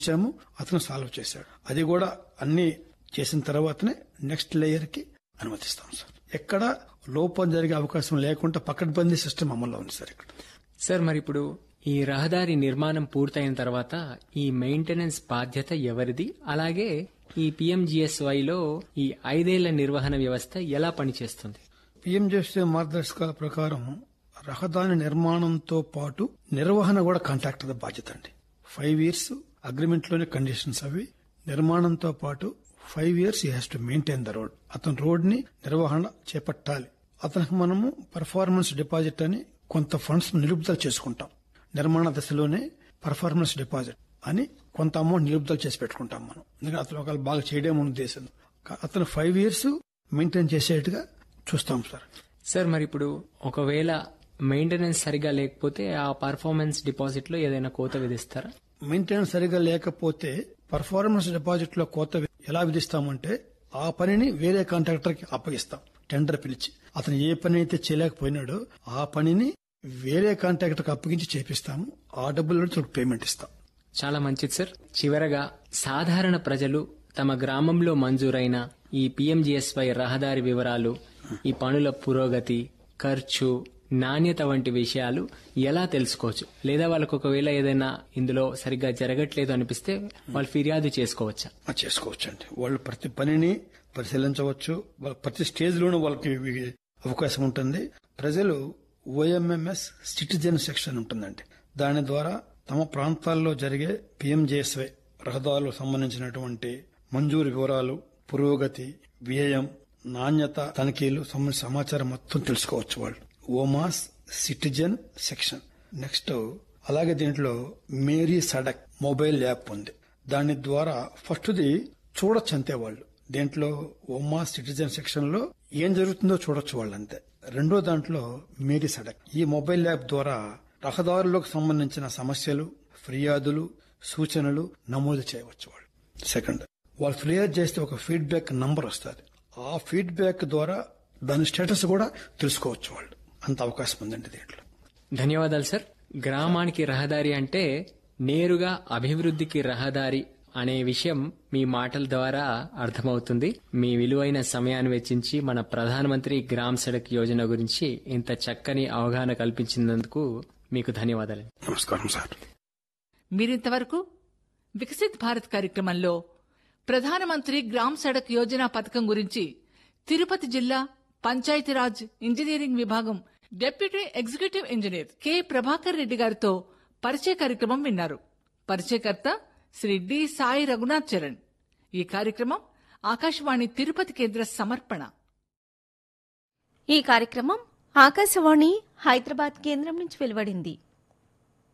ఇచ్చాము అతను సాల్వ్ చేశాడు అది కూడా అన్ని చేసిన తర్వాతనే నెక్స్ట్ లేయర్ కి అనుమతిస్తాం సార్ ఎక్కడ లోపం జరిగే అవకాశం లేకుండా పకడ్బందీ సిస్టమ్ అమల్లో ఉంది సార్ ఇక్కడ సార్ మరి ఇప్పుడు ఈ రహదారి నిర్మాణం పూర్తయిన తర్వాత ఈ మెయింటెనెన్స్ బాధ్యత ఎవరిది అలాగే ఈ పిఎంజిఎస్వైలో ఈ ఐదేళ్ల నిర్వహణ వ్యవస్థ ఎలా పనిచేస్తుంది పిఎంజెస్ఏ మార్గదర్శకాల ప్రకారం రహదారి నిర్మాణంతో పాటు నిర్వహణ కూడా కాంట్రాక్టర్ బాధ్యత అండి ఫైవ్ ఇయర్స్ అగ్రిమెంట్ లోనే కండిషన్స్ అవి నిర్మాణంతో పాటు five years he has to maintain the road అతను రోడ్ ని నిర్వహణ చేపట్టాలి అతనికి మనము పర్ఫార్మెన్స్ డిపాజిట్ అని కొంత ఫండ్స్ నిలుపుదల చేసుకుంటాం నిర్మాణ దశలోనే పర్ఫార్మెన్స్ డిపాజిట్ అని కొంత అమౌంట్ నిలుపుదల చేసి పెట్టుకుంటాం మనం ఎందుకంటే అతను ఒకవేళ బాగా చేయడం మన ఉద్దేశం కా- అతను ఫైవ్ ఇయర్స్ మెయింటైన్ చేసేట్టుగా చూస్తాం సార్ సార్ మరి ఇప్పుడు ఒకవేళ మెయింటెనెన్స్ సరిగా లేకపోతే ఆ పర్ఫార్మెన్స్ డిపాజిట్ లో ఏదైనా కోత విధిస్తారా మెయింటెనెన్స్ సరిగా లేకపోతే పర్ఫార్మెన్స్ డిపాజిట్ లో కోత వి- ఎలా విధిస్తామంటే ఆ పనిని వేరే కాంట్రాక్టర్ కి అప్పగిస్తాం టెండర్ పిలిచి అతను ఏ పని అయితే చేయలేకపోయినాడో ఆ పనిని వేరే కాంట్రాక్టర్ కి అప్పగించి చేపిస్తాము ఆ డబ్బులు పేమెంట్ ఇస్తాం చాలా మంచిది సార్ చివరగా సాధారణ ప్రజలు తమ గ్రామంలో మంజూరైన ఈ పిఎంజిఎస్వై రహదారి వివరాలు ఈ పనుల పురోగతి ఖర్చు నాణ్యత వంటి విషయాలు ఎలా తెలుసుకోవచ్చు లేదా వాళ్ళకు ఒకవేళ ఏదైనా ఇందులో సరిగ్గా జరగట్లేదు అనిపిస్తే వాళ్ళు ఫిర్యాదు చేసుకోవచ్చా అది చేసుకోవచ్చండి వాళ్ళు ప్రతి పనిని పరిశీలించవచ్చు వాళ్ళ ప్రతి స్టేజ్ లోనూ వాళ్ళకి ఇవి అవకాశం ఉంటుంది ప్రజలు ఓఎంఎంఎస్ సిటిజన్ సెక్షన్ ఉంటుందండి దాని ద్వారా తమ ప్రాంతాల్లో జరిగే పిఎంజేఎస్వై రహదారులకు సంబంధించినటువంటి మంజూరు వివరాలు పురోగతి వ్యయం నాణ్యత తనిఖీలు సంబంధించిన సమాచారం మొత్తం తెలుసుకోవచ్చు వాళ్ళు ఓమాస్ సిటిజన్ సెక్షన్ నెక్స్ట్ అలాగే దీంట్లో మేరీ సడక్ మొబైల్ యాప్ ఉంది దాని ద్వారా ఫస్ట్ది చూడొచ్చు అంతే వాళ్ళు దీంట్లో ఓమా సిటిజన్ సెక్షన్ లో ఏం జరుగుతుందో చూడొచ్చు వాళ్ళు అంతే రెండో దాంట్లో మేరీ సడక్ ఈ మొబైల్ యాప్ ద్వారా రహదారులకు సంబంధించిన సమస్యలు ఫిర్యాదులు సూచనలు నమోదు చేయవచ్చు వాళ్ళు సెకండ్ వాళ్ళు ఫిర్యాదు చేస్తే ఒక ఫీడ్బ్యాక్ నంబర్ వస్తుంది ఆ ఫీడ్బ్యాక్ ద్వారా దాని స్టేటస్ కూడా తెలుసుకోవచ్చు వాళ్ళు అంత అవకాశం ఉందండి దీంట్లో ధన్యవాదాలు సార్ గ్రామానికి రహదారి అంటే నేరుగా అభివృద్ధికి రహదారి అనే విషయం మీ మాటల ద్వారా అర్థమవుతుంది మీ విలువైన సమయాన్ని వెచ్చించి మన ప్రధానమంత్రి గ్రామ్ సడక్ యోజన గురించి ఇంత చక్కని అవగాహన కల్పించినందుకు మీకు ధన్యవాదాలు నమస్కారం సార్ మీరింతవరకు వికసిత్ భారత్ కార్యక్రమంలో ప్రధానమంత్రి గ్రామ్ సడక్ యోజన పథకం గురించి తిరుపతి జిల్లా పంచాయతీరాజ్ ఇంజనీరింగ్ విభాగం deputy executive engineer K Prabhakar Reddy గారితో పరిచయ కార్యక్రమం విన్నారు పరిచయకర్త శ్రీ డి సాయి రఘునాథ్ చరణ్ ఈ కార్యక్రమం ఆకాశవాణి తిరుపతి కేంద్ర సమర్పణ ఈ కార్యక్రమం ఆకాశవాణి హైదరాబాద్ కేంద్రం నుంచి వెలువడింది